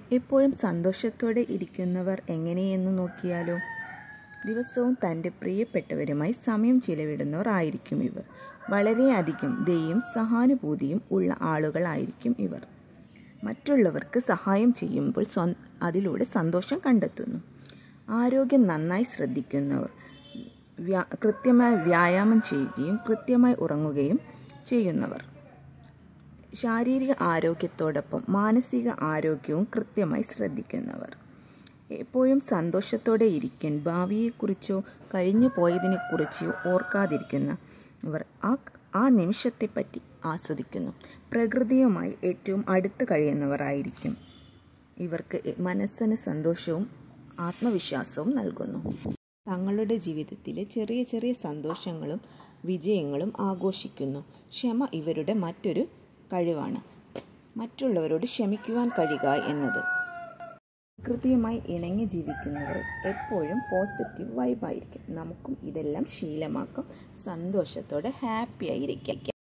എപ്പോഴും സന്തോഷത്തോടെ ഇരിക്കുന്നവർ എങ്ങനെയെന്ന് നോക്കിയാലോ ദിവസവും തൻ്റെ പ്രിയപ്പെട്ടവരുമായി സമയം ചിലവിടുന്നവർ ആയിരിക്കും ഇവർ വളരെയധികം ദയും സഹാനുഭൂതിയും ഉള്ള ആളുകളായിരിക്കും ഇവർ മറ്റുള്ളവർക്ക് സഹായം ചെയ്യുമ്പോൾ സ്വ അതിലൂടെ സന്തോഷം കണ്ടെത്തുന്നു ആരോഗ്യം നന്നായി ശ്രദ്ധിക്കുന്നവർ വ്യാ കൃത്യമായി വ്യായാമം ചെയ്യുകയും കൃത്യമായി ഉറങ്ങുകയും ചെയ്യുന്നവർ ശാരീരിക ആരോഗ്യത്തോടൊപ്പം മാനസിക ആരോഗ്യവും കൃത്യമായി ശ്രദ്ധിക്കുന്നവർ എപ്പോഴും സന്തോഷത്തോടെ ഇരിക്കാൻ ഭാവിയെക്കുറിച്ചോ കഴിഞ്ഞു പോയതിനെക്കുറിച്ചോ ഓർക്കാതിരിക്കുന്ന ഇവർ ആ ആ നിമിഷത്തെപ്പറ്റി ആസ്വദിക്കുന്നു പ്രകൃതിയുമായി ഏറ്റവും അടുത്ത് കഴിയുന്നവരായിരിക്കും ഇവർക്ക് മനസ്സിന് സന്തോഷവും ആത്മവിശ്വാസവും നൽകുന്നു തങ്ങളുടെ ജീവിതത്തിലെ ചെറിയ ചെറിയ സന്തോഷങ്ങളും വിജയങ്ങളും ആഘോഷിക്കുന്നു ക്ഷമ ഇവരുടെ മറ്റൊരു കഴിവാണ് മറ്റുള്ളവരോട് ക്ഷമിക്കുവാൻ കഴിയുക എന്നത് പ്രകൃതിയുമായി ഇണങ്ങി ജീവിക്കുന്നവർ എപ്പോഴും പോസിറ്റീവ് വൈബായിരിക്കും നമുക്കും ഇതെല്ലാം ശീലമാക്കും സന്തോഷത്തോടെ ഹാപ്പി ആയിരിക്കാം